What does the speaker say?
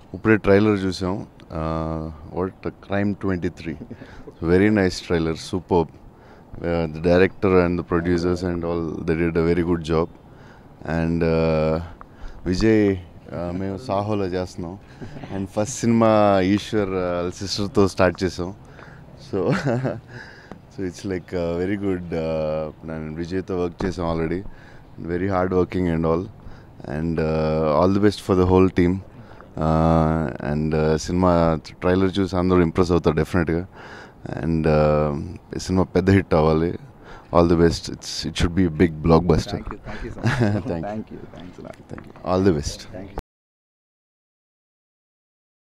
ఇప్పుడే ట్రైలర్ చూసాం what crime twenty three very nice trailer super the director and the producers and all the did a very good job and Vijay uh, మేము సాహోలో చేస్తున్నాం and first cinema Eeshwar వాళ్ళ సిస్టర్తో start చేసాం so so it's like very good నేను విజయ్తో work చేసాం already very hard working and all and all the best for the whole team and cinema trailer చూసి అందరూ ఇంప్రెస్ అవుతారు డెఫినెట్గా అండ్ సినిమా పెద్ద హిట్ అవ్వాలి all the best it's it should be big blockbuster thank you thank you so much Thank you. Thank you thanks thank you all the best thank you